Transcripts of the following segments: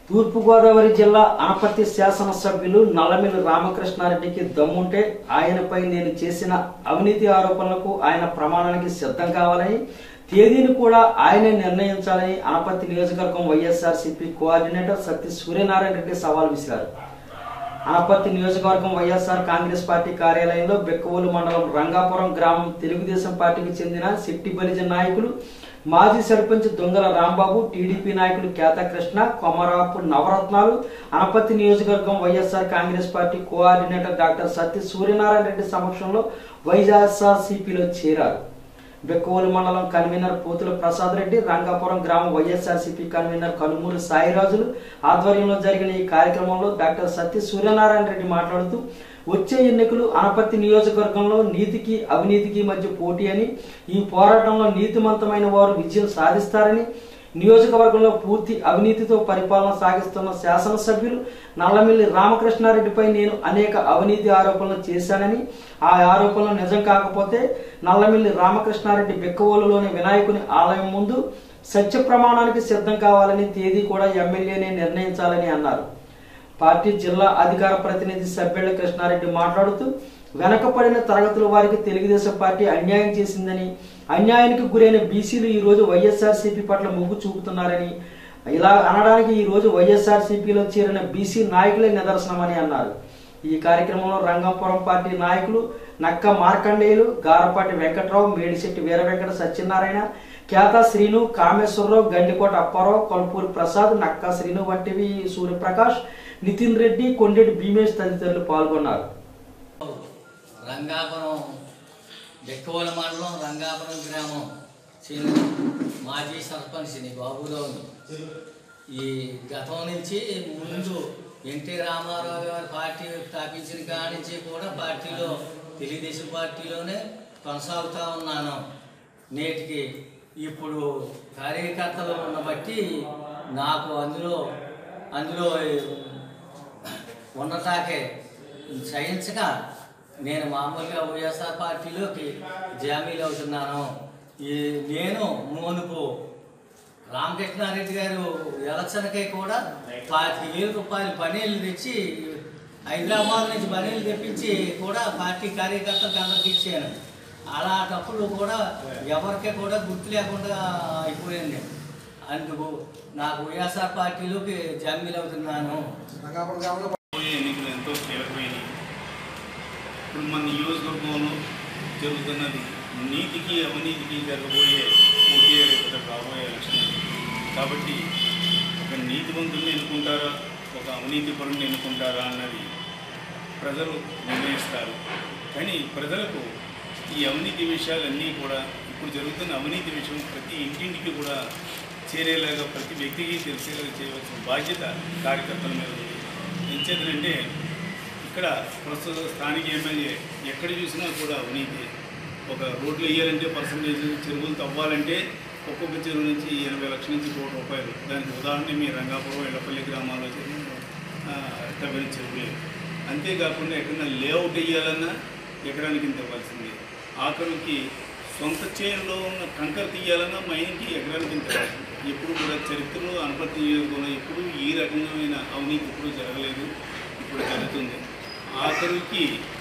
తూర్పుగోదావరి జిల్లా అనపర్తి శాసనసభ్యులు నల్లమిల్లి రామకృష్ణారెడ్డికి దమ్ముంటే ఆయనపై నేను చేసిన అవినీతి ఆరోపణలకు ఆయన ప్రమాణానికి సిద్ధం కావాలని తేదీని కూడా ఆయనే నిర్ణయించాలని అనపర్తి నియోజకవర్గం YSR CP coordinator Satya Suryanarayana Reddy సవాల్ విసిరారు అనపర్తి నియోజకవర్గం వైఎస్ఆర్ కాంగ్రెస్ పార్టీ కార్యాలయంలో బెక్కవోలు మండలం రంగాపురం గ్రామం తెలుగుదేశం పార్టీకి చెందిన శెట్టి బలిజ నాయకులు మాజీ సర్పంచ్ దొంగల రాంబాబు టీడీపీ నాయకులు కేతకృష్ణ కొమరాపు నవరత్నాలు అనపర్తి నియోజకవర్గం YSR Congress party coordinator doctor Satya Suryanarayana Reddy సమక్షంలో వైఎస్ఆర్ సిపిలో చేరారు బెక్కవోలు మండలం కన్వీనర్ పోతుల ప్రసాద్ రెడ్డి రంగాపురం గ్రామం వైఎస్ఆర్సీపీ కన్వీనర్ కనుమూరి సాయిరాజులు ఆధ్వర్యంలో జరిగిన ఈ కార్యక్రమంలో డాక్టర్ సత్య సూర్యనారాయణ రెడ్డి మాట్లాడుతూ వచ్చే ఎన్నికలు అనపర్తి నియోజకవర్గంలో నీతికి అవినీతికి మధ్య పోటీ అని ఈ పోరాటంలో నీతిమంతమైన వారు విజయం సాధిస్తారని నియోజకవర్గంలో పూర్తి అవినీతితో పరిపాలన సాగిస్తున్న శాసనసభ్యులు నల్లమిల్లి రామకృష్ణారెడ్డిపై నేను అనేక అవినీతి ఆరోపణలు చేశానని ఆ ఆరోపణలు నిజం కాకపోతే నల్లమిల్లి రామకృష్ణారెడ్డి బెక్కవోలులోని వినాయకుని ఆలయం ముందు సత్య ప్రమాణానికి సిద్ధం కావాలని తేదీ కూడా ఎమ్మెల్యేనే నిర్ణయించాలని అన్నారు పార్టీ జిల్లా అధికార ప్రతినిధి సభ్యుల కృష్ణారెడ్డి మాట్లాడుతూ వెనకపడిన తరగతుల వారికి తెలుగుదేశం పార్టీ అన్యాయం చేసిందని అన్యాయానికి గురైన బీసీలు ఈ రోజు వైఎస్ఆర్సీపీ పట్ల మొగ్గు చూపుతున్నారని ఇలా అనడానికి ఈ రోజు వైఎస్ఆర్సీపీలో చేరిన బీసీ నాయకులే నిదర్శనమని అన్నారు ఈ కార్యక్రమంలో రంగంపురం పార్టీ నాయకులు నక్క మార్కండేయులు గారపాటి వెంకట్రావు మేడిశెట్టి వీర వెంకట సత్యనారాయణ ఖ్యాత శ్రీను కామేశ్వరరావు గండికోట అప్పారావు కొల్పూరి ప్రసాద్ నక్కా శ్రీను వంటివి సూర్యప్రకాష్ నితిన్ రెడ్డి కొండెడ్డి భీమేష్ తదితరులు పాల్గొన్నారు రంగాపురం బెక్కవోల మండలం రంగాపురం గ్రామం చెందిన మాజీ సర్పంచ్ని బాబురావుని ఈ గతం నుంచి ముందు ఎన్టీ రామారావు గారి పార్టీ స్థాపించిన కాడి నుంచి కూడా పార్టీలో తెలుగుదేశం పార్టీలోనే కొనసాగుతూ ఉన్నాను నేటికి ఇప్పుడు కార్యకర్తలు ఉన్న బట్టి నాకు అందులో అందులో ఉన్నతాకే సహించక నేను మామూలుగా వైఎస్ఆర్ పార్టీలోకి జామీలు అవుతున్నాను ఈ నేను మునుపు రామకృష్ణారెడ్డి గారు ఎలక్షన్కై కూడా పాతిక వేల రూపాయలు పనీళ్ళు తెచ్చి హైదరాబాద్ నుంచి పనీళ్ళు తెప్పించి కూడా పార్టీ కార్యకర్తలకు అందరికి ఇచ్చాను అలాంటప్పుడు కూడా ఎవరికి కూడా గుర్తు లేకుండా అయిపోయింది అందుకు నాకు వైఎస్ఆర్ పార్టీలోకి జామీలు అవుతున్నాను రాబోయే ఎన్నికలు ఎంతో కీలకమైనవి ఇప్పుడు మన నియోజకవర్గంలో జరుగుతున్నది నీతికి అవినీతికి జరగబోయే పోటీ రేపటి రాబోయే ఎలక్షన్ కాబట్టి ఒక నీతివంతుల్ని ఎన్నుకుంటారా ఒక అవినీతి పరుని ఎన్నుకుంటారా అన్నది ప్రజలు నిర్ణయిస్తారు కానీ ప్రజలకు ఈ అవినీతి విషయాలన్నీ కూడా ఇప్పుడు జరుగుతున్న అవినీతి విషయం ప్రతి ఇంటింటికి కూడా చేరేలాగా ప్రతి వ్యక్తికి తెలిసేలాగా చేయవలసిన బాధ్యత కార్యకర్తల మీద ఉంది ఎంచేతనంటే ఇక్కడ ప్రస్తుత స్థానిక ఎమ్మెల్యే ఎక్కడ చూసినా కూడా అవినీతి ఒక రోడ్లు వేయాలంటే పర్సంటేజ్ చెరువులు తవ్వాలంటే ఒక్కొక్క చెరువు నుంచి ఎనభై లక్షల నుంచి కోటి రూపాయలు దానికి ఉదాహరణ మీ రంగాపురం ఎల్లపల్లి గ్రామాల్లో జరిగిన ఆ, తవ్విన చెరువులే అంతేకాకుండా ఎక్కడైనా లేఅవుట్ వేయాలన్నా ఎకరానికి ఇంత ఇవ్వాల్సిందే ఆఖరికి సొంత చేనులో ఉన్న కంకర తీయాలన్నా మైన్కి ఎకరానికి ఇంత ఇవ్వాల్సిందే ఎప్పుడు కూడా చరిత్రలో అనుపత్తి నియోజకవర్గంలో ఎప్పుడు ఈ రకమైన అవినీతి ఎప్పుడు జరగలేదు ఇప్పుడు జరుగుతుంది ఆఖరికి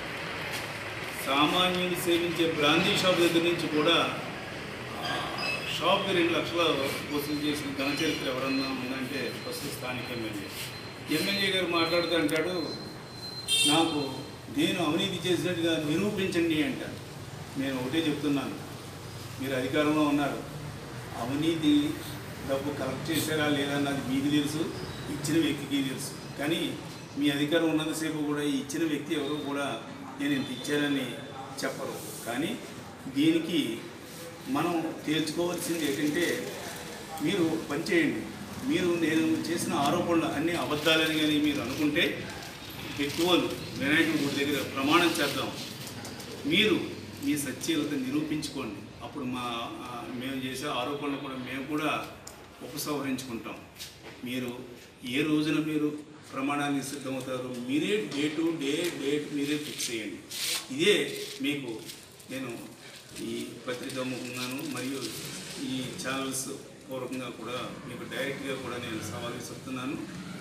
సామాన్యులు సేవించే బ్రాందీ షాప్ దగ్గర నుంచి కూడా ఆ, షాప్కి రెండు లక్షల వసూలు చేసిన ఘన చరిత్ర ఎవరన్నా ఉందంటే ఫస్ట్ స్థానిక ఎమ్మెల్యే ఎమ్మెల్యే గారు మాట్లాడుతూ అంటాడు నాకు నేను అవినీతి చేసినట్టుగా నిరూపించండి అంటారు నేను ఒకటే చెప్తున్నాను మీరు అధికారంలో ఉన్నారు అవినీతి డబ్బు కలెక్ట్ చేశారా లేదా అన్నది మీకు తెలుసు ఇచ్చిన వ్యక్తికి తెలుసు కానీ మీ అధికారం ఉన్నంతసేపు కూడా ఈ ఇచ్చిన వ్యక్తి ఎవరు కూడా నేను ఇంత ఇచ్చానని చెప్పరు కానీ దీనికి మనం తేల్చుకోవాల్సింది ఏంటంటే మీరు పనిచేయండి మీరు నేను చేసిన ఆరోపణలు అన్నీ అబద్ధాలని కానీ మీరు అనుకుంటే ఎక్కువలు వినాయకుడి గుడి దగ్గర ప్రమాణం చేద్దాం మీరు మీ సత్యలత నిరూపించుకోండి అప్పుడు మా ఆ, మేము చేసే ఆరోపణలు కూడా మేము కూడా ఉపసంహరించుకుంటాం మీరు ఏ రోజున మీరు ప్రమాణానికి సిద్ధమవుతారు మీరే డే టు డే డేట్ మీరే ఫిక్స్ చేయండి ఇదే మీకు నేను ఈ పత్రిక ముఖంగాను మరియు ఈ ఛానల్స్ పూర్వకంగా కూడా మీకు డైరెక్ట్గా కూడా నేను సవాల్ చెప్తున్నాను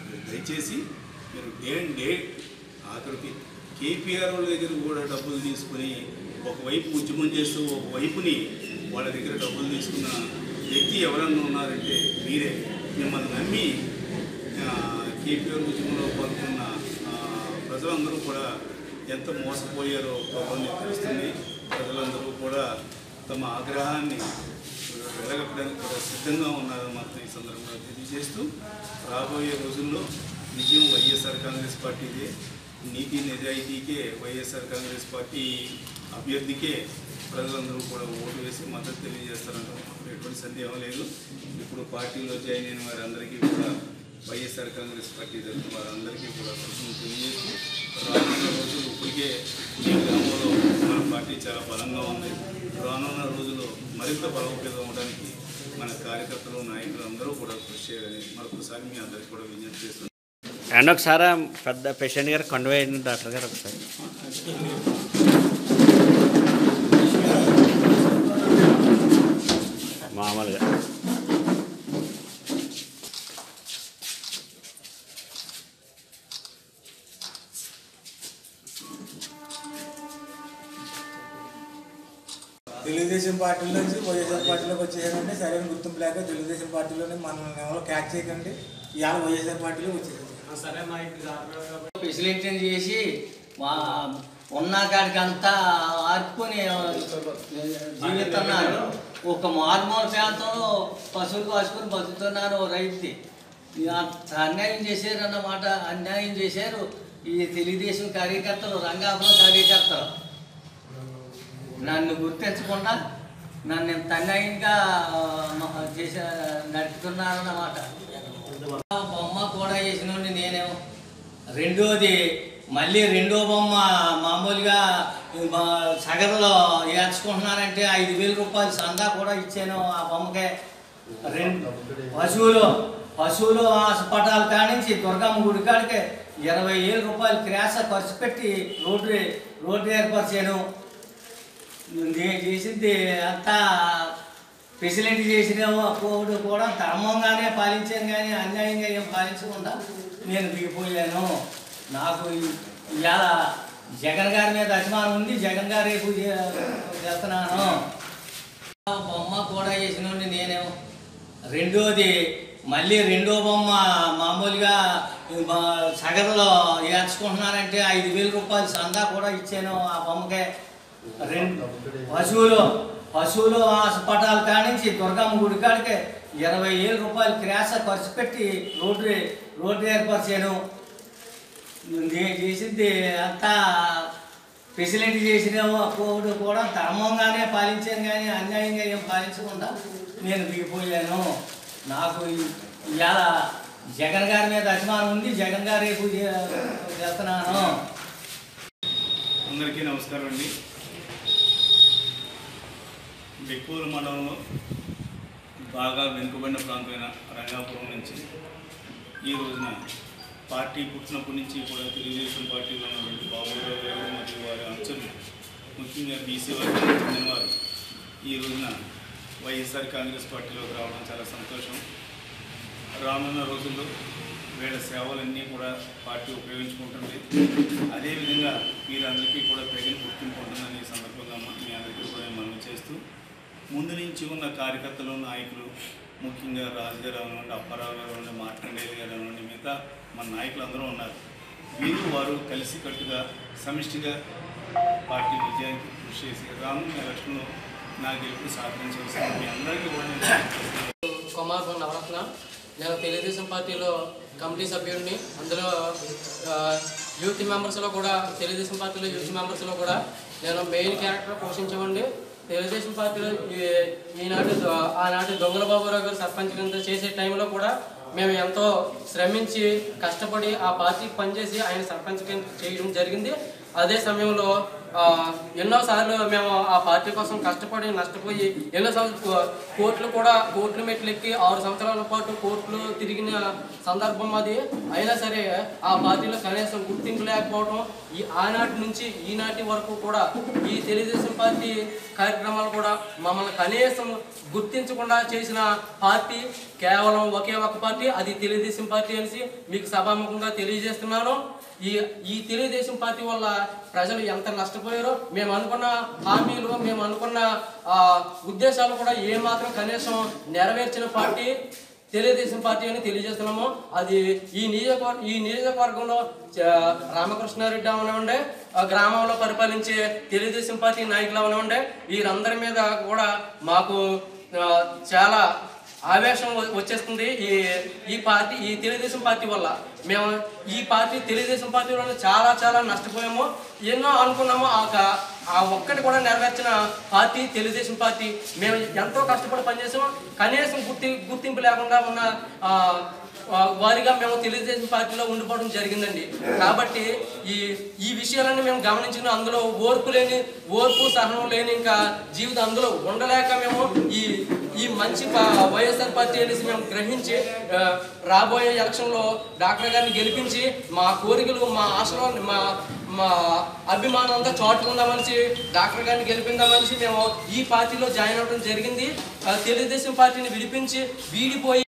దయచేసి మీరు డే అండ్ డే ఆఖరికి కేపీఆర్ వాళ్ళ దగ్గర కూడా డబ్బులు తీసుకుని ఒకవైపు ఉద్యమం చేస్తూ ఒకవైపుని వాళ్ళ దగ్గర డబ్బులు తీసుకున్న వ్యక్తి ఎవరన్నా ఉన్నారంటే మీరే మిమ్మల్ని నమ్మి కేపీఆర్ ఉద్యమంలో పాల్గొన్న ఆ, ప్రజలందరూ కూడా ఎంత మోసపోయారో ప్రభుత్వం తెలుస్తుంది ప్రజలందరూ కూడా తమ ఆగ్రహాన్ని వెలగప్పడానికి కూడా సిద్ధంగా ఉన్నారని మాత్రం ఈ సందర్భంగా తెలియజేస్తూ రాబోయే రోజుల్లో విజయం వైఎస్ఆర్ కాంగ్రెస్ పార్టీదే నీతి నిజాయితీకే వైఎస్ఆర్ కాంగ్రెస్ పార్టీ అభ్యర్థికే ప్రజలందరూ కూడా ఓటు వేసి మద్దతు తెలియజేస్తారని ఎటువంటి సందేహం లేదు ఇప్పుడు పార్టీలో జాయిన్ అయిన వారందరికీ కూడా వైఎస్ఆర్ కాంగ్రెస్ పార్టీ తరఫున వారందరికీ కూడా కృషి తెలియజేస్తూ రానున్న రోజులు ఇప్పటికే ఈ గ్రామంలో మన పార్టీ చాలా బలంగా ఉంది రానున్న రోజుల్లో మరింత బలోపేతం అవడానికి మన కార్యకర్తలు నాయకులు అందరూ కూడా కృషి చేయాలని మరొకసారి మీ అందరికీ కూడా విజ్ఞప్తి చేస్తున్నాను అండ్ ఒకసారి ఆ పెద్ద పేషెంట్ గారు కొండవేయండి డాక్టర్ గారు ఒకసారి మామూలుగా తెలుగుదేశం పార్టీ నుంచి వైఎస్ఆర్ పార్టీలోకి వచ్చేసానంటే సరైన గుర్తింపు లేక తెలుగుదేశం పార్టీలోనే మనల్ని ఎవరో క్యాచ్ చేయకండి ఇవాళ వైఎస్ఆర్ పార్టీలో వచ్చేసాను ఫెసిలిటీ చేసి మా ఉన్న కాడికి అంతా ఆర్పుకొని జీవిస్తున్నారు ఒక మారుమూల ప్రాంతంలో పశువులు కాసుకొని బతుకుతున్నారు ఓ రైతు అంత అన్యాయం చేశారన్నమాట అన్యాయం చేశారు ఈ తెలుగుదేశం కార్యకర్తలు రంగాపురం కార్యకర్తలు నన్ను గుర్తించకుండా నన్ను ఇంత అన్యాయంగా ఆ, చేసే నడుపుతున్నారన్నమాట బొమ్మ కూడా వేసినోడిని నేనేమో రెండోది మళ్ళీ రెండో బొమ్మ మామూలుగా మా సగరులో ఏర్చుకుంటున్నారంటే ఐదు వేల రూపాయలు సందా కూడా ఇచ్చాను ఆ బొమ్మకే రెండు పశువులు పశువులు హాస్పిటల్ కానించి దుర్గమ్మ గుడి కాడికి ఇరవై వేల రూపాయలు క్రాస ఖర్చు పెట్టి రోడ్డు రోడ్డు ఏర్పరిచాను నేను చేసింది అంతా ఫెసిలిటీ చేసిన కోవిడ్ కూడా ధర్మంగానే పాలించాను కానీ అన్యాయంగా ఏం పాలించకుండా నేను దిగిపోయాను నాకు ఈ- ఇవాళ జగన్ గారి మీద అభిమానం ఉంది జగన్ గారు రేపు చేస్తున్నాను బొమ్మ కూడా వేసినోడిని నేనేమో రెండోది మళ్ళీ రెండో బొమ్మ మామూలుగా మా సగరులో ఏర్చుకుంటున్నారంటే ఐదు వేల రూపాయలు సందా కూడా ఇచ్చాను ఆ బొమ్మకే రెండు పశువులు పశువులు హాస్పిటల్ కానించి దుర్గమ్మ గుడి కాడికి ఇరవై వేల రూపాయలు క్రాస ఖర్చు పెట్టి రోడ్డు రోడ్డు ఏర్పరిచాను నేను చేసింది అంతా ఫెసిలిటీ చేసిన కోవిడ్ కూడా ధర్మంగానే పాలించాను కానీ అన్యాయంగా ఏం పాలించకుండా నేను దిగిపోయాను నాకు ఈ- ఇవాళ జగన్ గారి మీద అభిమానం ఉంది జగన్ గారు రేపు చేస్తున్నాను అందరికీ నమస్కారం అండి బెక్కూరు మండలంలో బాగా వెనుకబడిన ప్రాంతమైన రంగాపురం నుంచి ఈ రోజున పార్టీ పుట్టినప్పటి నుంచి కూడా తెలుగుదేశం పార్టీలో ఉన్నటువంటి బాబురావు గారు మరియు వారి అంచులు ముఖ్యంగా బీసీ వర్గానికి చెందినవారు ఈ రోజున వైఎస్ఆర్ కాంగ్రెస్ పార్టీలోకి రావడం చాలా సంతోషం రానున్న రోజుల్లో వీళ్ళ సేవలన్నీ కూడా పార్టీ ఉపయోగించుకుంటుంది అదేవిధంగా వీరందరికీ కూడా ప్రజలు గుర్తింపు ఉంటుందని ఈ సందర్భంగా మ- మీ అందరికీ కూడా నేను మనవి చేస్తూ ముందు నుంచి ఉన్న కార్యకర్తలు నాయకులు ముఖ్యంగా రాజుగారు అవనండి అప్పారావు గారు అవనండి మార్కండేయులు గారు అవనండి మిగతా మన నాయకులు అందరూ ఉన్నారు వీరు వారు కలిసికట్టుగా సమిష్టిగా పార్టీ విజయానికి కృషి చేసి రానున్న ఎలక్షన్లో నా గెలుపు సాధించవలసిన మీ అందరికీ కూడా నేను కుమార్ బొన్ నవరత్న నేను తెలుగుదేశం పార్టీలో కమిటీ సభ్యుడిని అందులో ఆ, యూత్ మెంబర్స్లో కూడా తెలుగుదేశం పార్టీలో యూత్ మెంబర్స్లో కూడా నేను మెయిన్ క్యారెక్టర్ పోషించమండి తెలుగుదేశం పార్టీలో ఈ- ఈనాటి ద- ఆనాటి దొంగల బాబురావు గారు సర్పంచ్ కింద చేసే టైంలో కూడా మేము ఎంతో శ్రమించి కష్టపడి ఆ పార్టీకి పనిచేసి ఆయన సర్పంచ్ కింద చేయడం జరిగింది అదే సమయంలో ఆ, ఎన్నోసార్లు మేము ఆ పార్టీ కోసం కష్టపడి నష్టపోయి ఎన్నోసార్లు కో- కోర్టులు కూడా కోర్టులు మెట్లు ఎక్కి ఆరు సంవత్సరాల పాటు కోర్టులు తిరిగిన సందర్భం అది అయినా సరే ఆ పార్టీలో కనీసం గుర్తింపు లేకపోవడం ఈ ఆనాటి నుంచి ఈనాటి వరకు కూడా ఈ తెలుగుదేశం పార్టీ కార్యక్రమాలు కూడా మమ్మల్ని కనీసం గుర్తించకుండా చేసిన పార్టీ కేవలం ఒకే ఒక పార్టీ అది తెలుగుదేశం పార్టీ అనేసి మీకు సభాముఖంగా తెలియజేస్తున్నాను ఈ ఈ తెలుగుదేశం పార్టీ వల్ల ప్రజలు ఎంత నష్టపోయారో మేము అనుకున్న హామీలు మేము అనుకున్న ఆ, ఉద్దేశాలు కూడా ఏమాత్రం కనీసం నెరవేర్చిన పార్టీ తెలుగుదేశం పార్టీ అని తెలియజేస్తున్నాము అది ఈ నియోజకవర్గ ఈ నియోజకవర్గంలో చ- రామకృష్ణారెడ్డి అవనివ్వండి ఆ గ్రామంలో పరిపాలించే తెలుగుదేశం పార్టీ నాయకులు అవనివ్వండి వీరందరి మీద కూడా మాకు ఆ, చాలా ఆవేశం వ- వచ్చేస్తుంది ఈ ఈ పార్టీ ఈ తెలుగుదేశం పార్టీ వల్ల మేము ఈ పార్టీ తెలుగుదేశం పార్టీ వల్ల చాలా చాలా నష్టపోయాము ఎన్నో అనుకున్నాము ఆ ఒక- ఆ ఒక్కటి కూడా నెరవేర్చిన పార్టీ తెలుగుదేశం పార్టీ మేము ఎంతో కష్టపడి పనిచేసాము కనీసం గుర్తి గుర్తింపు లేకుండా ఉన్న ఆ, ఆ, వారిగా మేము తెలుగుదేశం పార్టీలో ఉండిపోవడం జరిగిందండి కాబట్టి ఈ ఈ విషయాలన్నీ మేము గమనించిన అందులో ఓర్పు లేని ఓర్పు సహనం లేని ఇంకా జీవితం అందులో ఉండలేక మేము ఈ ఈ మంచి పా- వైఎస్ఆర్ పార్టీ అనేసి మేము గ్రహించి ఆ, రాబోయే ఎలక్షన్లో డాక్టర్ గారిని గెలిపించి మా కోరికలు మా ఆశలు మా మా అభిమానం అంతా చాటుకుందామనిసి డాక్టర్ గారిని గెలిపిందామనిసి మేము ఈ పార్టీలో జాయిన్ అవ్వడం జరిగింది ఆ, తెలుగుదేశం పార్టీని విడిపించి వీడిపోయి